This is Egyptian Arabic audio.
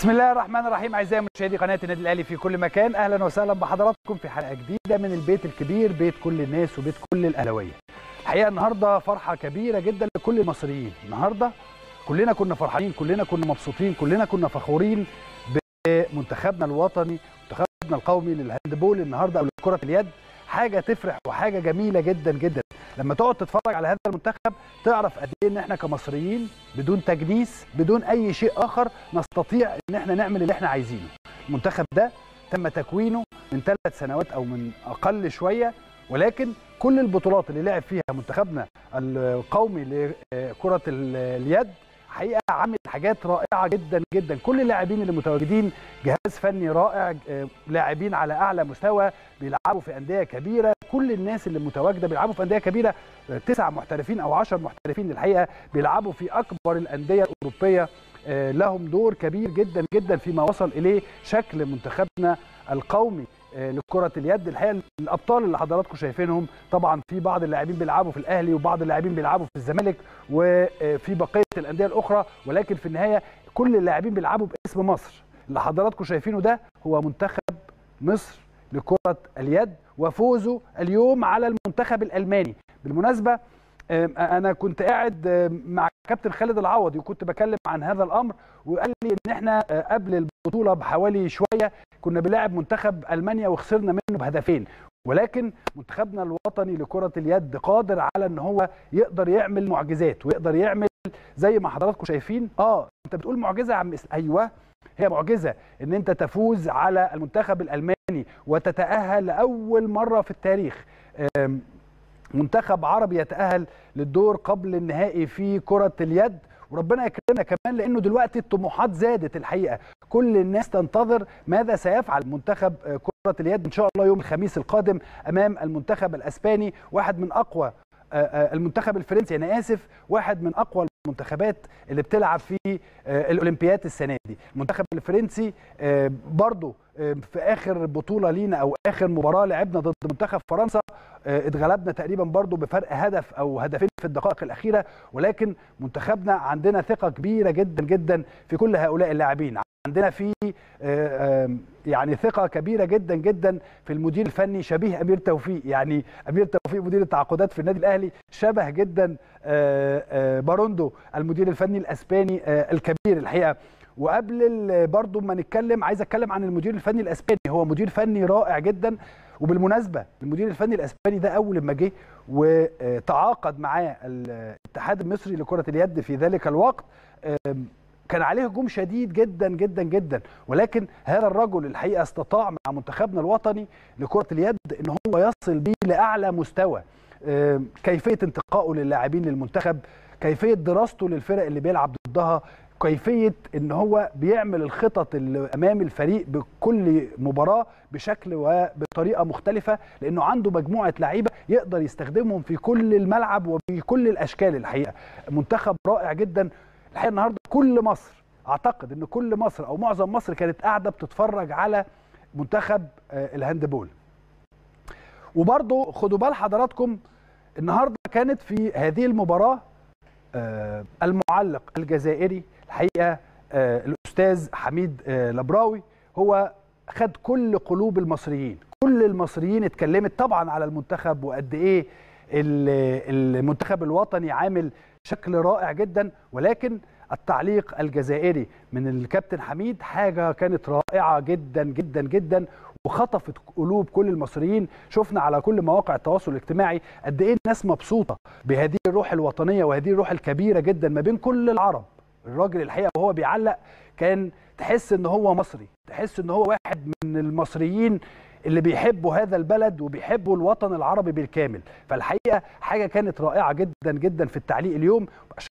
بسم الله الرحمن الرحيم اعزائي مشاهدي قناه النادي الاهلي في كل مكان اهلا وسهلا بحضراتكم في حلقه جديده من البيت الكبير بيت كل الناس وبيت كل الاهلاويه الحقيقه النهارده فرحه كبيره جدا لكل المصريين النهارده كلنا كنا فرحانين كلنا كنا مبسوطين كلنا كنا فخورين بمنتخبنا الوطني منتخبنا القومي للهاندبول النهارده او لكره اليد حاجه تفرح وحاجه جميله جدا جدا لما تقعد تتفرج على هذا المنتخب تعرف قد ايه ان احنا كمصريين بدون تجنيس بدون اي شيء اخر نستطيع ان احنا نعمل اللي احنا عايزينه المنتخب ده تم تكوينه من ثلاث سنوات او من اقل شويه ولكن كل البطولات اللي لعب فيها منتخبنا القومي لكره اليد حقيقه عامل حاجات رائعه جدا جدا كل اللاعبين اللي متواجدين جهاز فني رائع لاعبين على اعلى مستوى بيلعبوا في انديه كبيره كل الناس اللي متواجده بيلعبوا في انديه كبيره تسع محترفين او عشر محترفين الحقيقه بيلعبوا في اكبر الانديه الاوروبيه لهم دور كبير جدا جدا فيما وصل اليه شكل منتخبنا القومي لكرة اليد الحقيقة الأبطال اللي حضراتكم شايفينهم طبعا في بعض اللاعبين بيلعبوا في الأهلي وبعض اللاعبين بيلعبوا في الزمالك وفي بقية الأندية الأخرى ولكن في النهاية كل اللاعبين بيلعبوا باسم مصر اللي حضراتكم شايفينه ده هو منتخب مصر لكرة اليد وفوزه اليوم على المنتخب الألماني بالمناسبة انا كنت قاعد مع كابتن خالد العوضي وكنت بكلم عن هذا الامر وقال لي ان احنا قبل البطوله بحوالي شويه كنا بنلاعب منتخب المانيا وخسرنا منه بهدفين ولكن منتخبنا الوطني لكره اليد قادر على ان هو يقدر يعمل معجزات ويقدر يعمل زي ما حضراتكم شايفين اه انت بتقول معجزه يا عم ايوه هي معجزه ان انت تفوز على المنتخب الالماني وتتاهل لاول مره في التاريخ منتخب عربي يتأهل للدور قبل النهائي في كرة اليد وربنا يكرمنا كمان لانه دلوقتي الطموحات زادت الحقيقه كل الناس تنتظر ماذا سيفعل منتخب كره اليد ان شاء الله يوم الخميس القادم امام المنتخب الاسباني واحد من اقوى المنتخب الفرنسي انا اسف واحد من اقوى المنتخبات اللي بتلعب في الاولمبياد السنه دي المنتخب الفرنسي برضه في اخر بطوله لينا او اخر مباراه لعبنا ضد منتخب فرنسا اتغلبنا تقريبا برضه بفرق هدف او هدفين في الدقائق الاخيره ولكن منتخبنا عندنا ثقه كبيره جدا جدا في كل هؤلاء اللاعبين عندنا في يعني ثقة كبيرة جدا جدا في المدير الفني شبيه أمير توفيق يعني أمير توفيق مدير التعاقدات في النادي الأهلي شبه جدا باروندو المدير الفني الأسباني الكبير الحقيقة وقبل برضو ما نتكلم عايز اتكلم عن المدير الفني الاسباني هو مدير فني رائع جدا وبالمناسبه المدير الفني الاسباني ده اول ما جه وتعاقد معاه الاتحاد المصري لكره اليد في ذلك الوقت كان عليه هجوم شديد جدا جدا جدا ولكن هذا الرجل الحقيقه استطاع مع منتخبنا الوطني لكره اليد ان هو يصل بيه لاعلى مستوى كيفيه انتقائه للاعبين للمنتخب كيفيه دراسته للفرق اللي بيلعب ضدها كيفيه ان هو بيعمل الخطط اللي امام الفريق بكل مباراه بشكل وبطريقه مختلفه لانه عنده مجموعه لعيبه يقدر يستخدمهم في كل الملعب وبكل الاشكال الحقيقه منتخب رائع جدا الحقيقه النهارده كل مصر اعتقد ان كل مصر او معظم مصر كانت قاعده بتتفرج على منتخب الهاندبول وبرضه خدوا بال حضراتكم النهارده كانت في هذه المباراه المعلق الجزائري الحقيقه الاستاذ حميد لبراوي هو خد كل قلوب المصريين كل المصريين اتكلمت طبعا على المنتخب وقد ايه المنتخب الوطني عامل شكل رائع جدا ولكن التعليق الجزائري من الكابتن حميد حاجه كانت رائعه جدا جدا جدا وخطفت قلوب كل المصريين شفنا على كل مواقع التواصل الاجتماعي قد ايه الناس مبسوطه بهذه الروح الوطنيه وهذه الروح الكبيره جدا ما بين كل العرب الراجل الحقيقه وهو بيعلق كان تحس ان هو مصري تحس ان هو واحد من المصريين اللي بيحبوا هذا البلد وبيحبوا الوطن العربي بالكامل فالحقيقه حاجه كانت رائعه جدا جدا في التعليق اليوم عشان